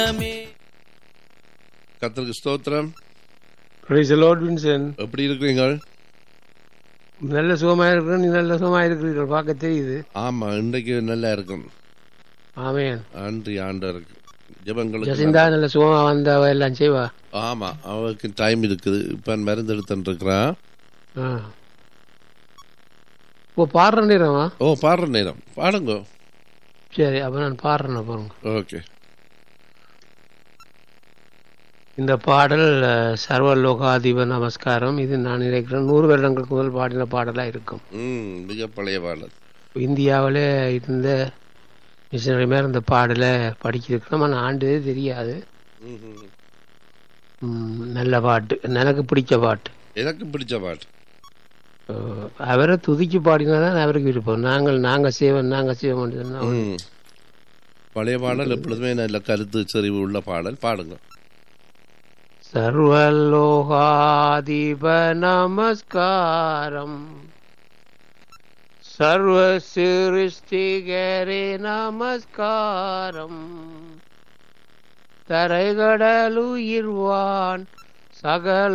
கர்த்தருக்கு ஸ்தோத்திரம் price Lord Vinson எப்படி இருக்கிறீங்க நல்ல சுகமா இருக்கிறோம் நீ நல்ல சுகமா இருக்கிறீர்கள் பார்க்க தெரியுது ஆமா இன்றைக்கு நல்லா இருக்கும் ஆமேன் நன்றி ஆண்டவருக்கு ஜெபங்களுக்கு ஜசிந்தா நல்ல சுகமா வந்தவ எல்லாம் செய்வா ஆமா அவருக்கு டைம் இருக்குது இப்ப மருந்து எடுத்துட்டு இருக்கிறான் ஆ. இப்போ பாடுற நேரமா ஓ பாடுற நேரம் பாடுங்க சரி அப்ப நான் பாடுறேன் பாருங்க ஓகே இந்த பாடல் அஹ், சர்வ லோகாதிப நமஸ்காரம் இது நான் நினைக்கிறேன் நூறு வருடங்களுக்கு முதல் பாடின பாடலா இருக்கும் ம் மிக பழைய பாடல் இந்தியாவில் இருந்த மிஷினரி மேல இந்த பாடலை படிச்சிருக்கிறோம் ஆனால் ஆண்டு தெரியாது ம்ஹும். ம், நல்ல பாட்டு எனக்கு பிடிச்ச பாட்டு எனக்கு பிடிச்ச பாட்டு அஹ், அவரை துதிச்சு பாடினாதான் அவருக்கு விருப்பம் நாங்கள் நாங்கள் செய்வோம் நாங்கள் செய்வோம் சொன்னா ம். பழைய பாடல் எப்பொழுதுமே நல்ல கருத்து செறிவு உள்ள பாடல் பாடுங்க सर्वलोकाधिप नमस्कारम् सर्वसृष्टिकरे நமஸ்காரம் தரைகடலுயிர்வான் சகல